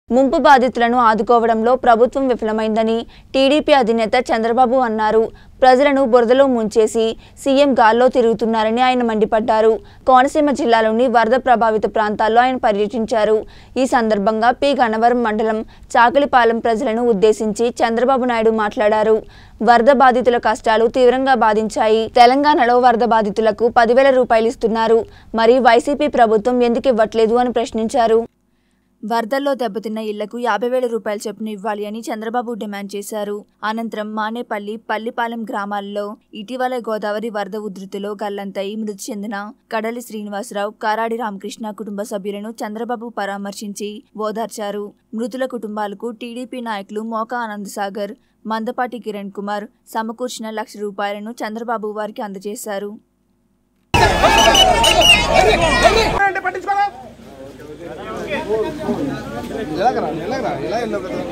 ముంపు బాధితులను ఆదుకోవడంలో ప్రభుత్వం విఫలమైందని టీడీపీ అధినేత చంద్రబాబు అన్నారు ప్రజలను బురదలో ముంచేసి సీఎం గాల్లో తిరుగుతున్నారని ఆయన మండిపడ్డారు కోనసీమ జిల్లాలోని వరద ప్రభావిత ప్రాంతాల్లో ఆయన పర్యటించారు ఈ సందర్భంగా పి గన్నవరం మండలం చాకలిపాలెం ప్రజలను ఉద్దేశించి చంద్రబాబు నాయుడు మాట్లాడారు వరద బాధితుల కష్టాలు తీవ్రంగా బాధించాయి తెలంగాణలో వరద బాధితులకు పదివేల రూపాయలు ఇస్తున్నారు మరి వైసీపీ ప్రభుత్వం ఎందుకు ఇవ్వట్లేదు అని ప్రశ్నించారు వరదల్లో దెబ్బతిన్న ఇళ్లకు యాభై వేల రూపాయల చొప్పున ఇవ్వాలి అని చంద్రబాబు డిమాండ్ చేశారు అనంతరం మానేపల్లి పల్లిపాలెం గ్రామాల్లో ఇటీవల గోదావరి వరద ఉధృతిలో గల్లంతయి మృతి చెందిన కడలి శ్రీనివాసరావు కారాడి రామకృష్ణ కుటుంబ సభ్యులను చంద్రబాబు పరామర్శించి ఓదార్చారు మృతుల కుటుంబాలకు టీడీపీ నాయకులు మోకా ఆనందసాగర్ మందపాటి కిరణ్ కుమార్ సమకూర్చిన లక్ష రూపాయలను చంద్రబాబు వారికి అందజేశారు అంటే పట్టించుకోరా ఎలాగరా ఎలాగరా ఎలా వెళ్ళావు కదా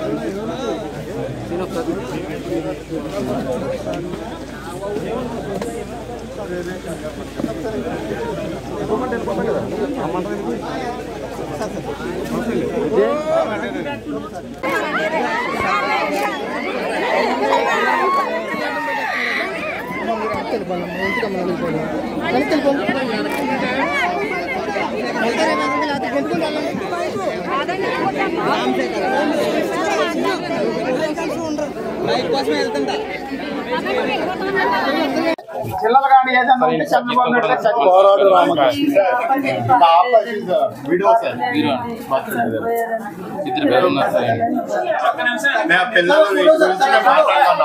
చిల్లర కానీ ఏదన్నా ఉంటే చంద్రబాబు నాయుడు గారు చదివి- పోరాడు రామకృష్ణ వీడియో సార్ ఇద్దరు పేరు ఉన్నారు సార్ నా పిల్లలు వీటి గురించి మాట్లాడుతున్నాం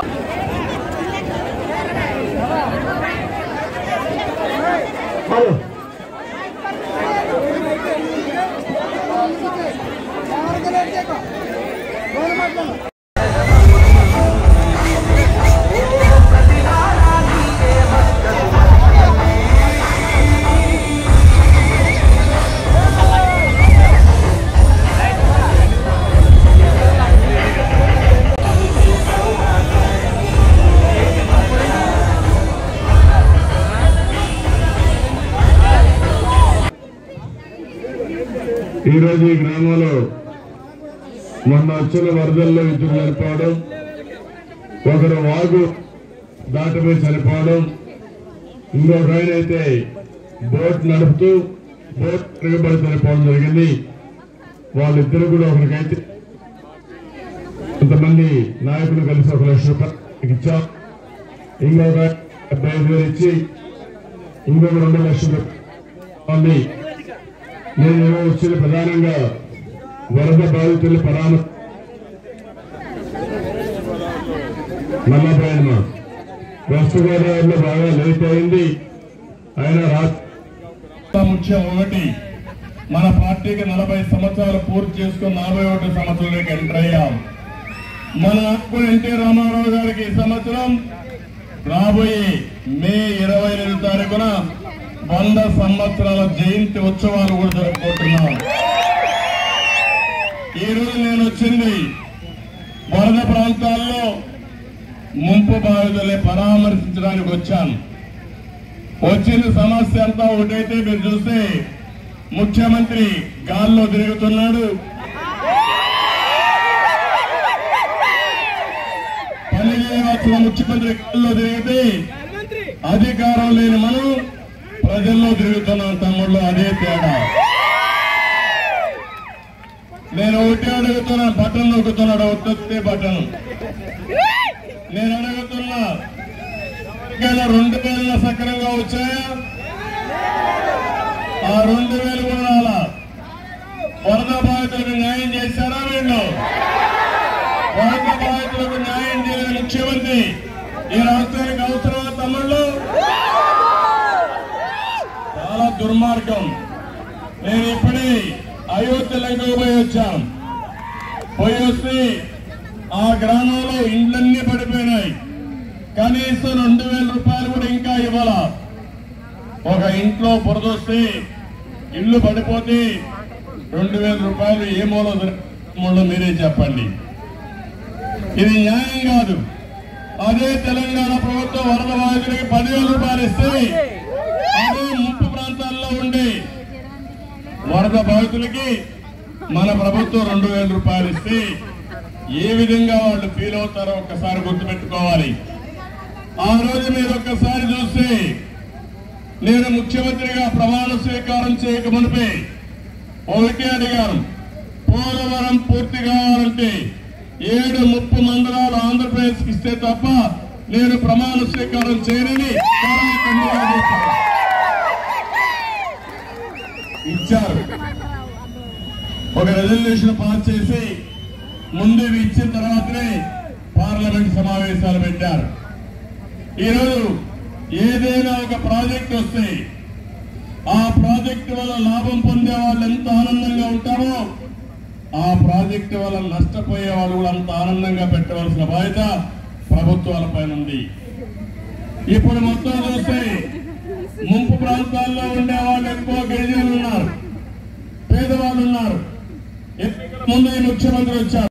ఈరోజు ఈ గ్రామంలో మొన్న వచ్చిన వరదల్లో ఇద్దరు చనిపోవడం ఒకరు వాగు దాటిపోయి చనిపోవడం ఇంకొక ఆయన అయితే బోట్ నడుపుతూ బోట్ తిరగబడి చనిపోవడం జరిగింది వాళ్ళిద్దరు కూడా ఒకరికైతే కొంతమంది నాయకులు కలిసి ఒక లక్ష రూపాయలు ఇచ్చాం ఇంకొక డెబ్బై ఐదు వేలు ఇచ్చి ఇంకొక రెండు లక్షలు ఉంది నేను వచ్చిన ప్రధానంగా వరద బాధితుల పరామ మల్లప్రయాణ వెస్ట్ గోదావరిలో బాగా లేట్ అయింది ఆయన రాష్ట్ర ముఖ్యం ఒకటి మన పార్టీకి నలభై సంవత్సరాలు పూర్తి చేసుకుని నలభై ఒకటి సంవత్సరాలకి ఎంటర్ అయ్యాం మన హక్కు ఎన్టీ రామారావు గారికి ఈ సంవత్సరం రాబోయే మే ఇరవై ఎనిమిది తారీఖున వంద సంవత్సరాల జయంతి ఉత్సవాలు కూడా జరుపుకుంటున్నాం ఈ రోజు నేను వచ్చింది వరద ప్రాంతాల్లో ముంపు బాధితుల్ని పరామర్శించడానికి వచ్చాను వచ్చిన సమస్య అంతా ఒకటైతే మీరు చూస్తే ముఖ్యమంత్రి గాల్లో తిరుగుతున్నాడు పని చేయవలసిన ముఖ్యమంత్రి గాల్లో తిరిగితే అధికారం లేని మనం ప్రజల్లో తిరుగుతున్నాం తమ్ముళ్ళు అదే తేడా నేను ఒకటి అడుగుతున్నా బటన్ నొక్కుతున్నాడు ఒత్తే బటన్ నేను అడుగుతున్నా ఇంకా రెండు వేల సక్రంగా వచ్చాయా ఆ రెండు వేలు కూడా రాలా వరద బాధితులకు న్యాయం చేశారా వీళ్ళు వరద బాధితులకు న్యాయం చేయని ముఖ్యమంత్రి ఈ రాష్ట్రానికి అవసరమా తమ్ముళ్ళు చాలా దుర్మార్గం నేను ఇప్పుడే అయోధ్య లంకకు పోయి వచ్చాం పోయి వస్తే ఆ గ్రామంలో ఇండ్లన్నీ పడిపోయినాయి కనీసం రెండు వేల రూపాయలు కూడా ఇంకా ఇవ్వాల ఒక ఇంట్లో బురదొస్తే ఇల్లు పడిపోతే రెండు వేల రూపాయలు ఏ మూల దొరుకుతుందో మీరే చెప్పండి ఇది న్యాయం కాదు అదే తెలంగాణ ప్రభుత్వం వరద బాధితులకి పదివేల రూపాయలు ఇస్తే అదే ముంపు ప్రాంతాల్లో ఉండే వరద బాధితులకి మన ప్రభుత్వం రెండు వేల రూపాయలు ఇస్తే ఏ విధంగా వాళ్ళు ఫీల్ అవుతారో ఒక్కసారి గుర్తుపెట్టుకోవాలి ఆ రోజు మీరు ఒక్కసారి చూస్తే నేను ముఖ్యమంత్రిగా ప్రమాణ స్వీకారం చేయక మునిపే ఒకటే అడిగాను పోలవరం పూర్తి కావాలంటే ఏడు ముప్పు మండలాలు ఆంధ్రప్రదేశ్ ఇస్తే తప్ప నేను ప్రమాణ స్వీకారం చేయనని కరాఖండిగా చెప్పాను. ఇచ్చారు ఒక రెజల్యూషన్ పాస్ చేసి ముందు ఇవి ఇచ్చిన తర్వాతనే పార్లమెంట్ సమావేశాలు పెట్టారు ఈరోజు ఏదైనా ఒక ప్రాజెక్ట్ వస్తే ఆ ప్రాజెక్టు వల్ల లాభం పొందే వాళ్ళు ఎంత ఆనందంగా ఉంటారో ఆ ప్రాజెక్టు వల్ల నష్టపోయే వాళ్ళు కూడా అంత ఆనందంగా పెట్టవలసిన బాధ్యత ప్రభుత్వాల పైన ఉంది ఇప్పుడు మొత్తం చూస్తే ముంపు ప్రాంతాల్లో ఉండే వాళ్ళు ఎక్కువ గిరిజనులు ఉన్నారు పేదవాళ్ళు ఉన్నారు ఎన్నికల ముందు ఈ ముఖ్యమంత్రి వచ్చారు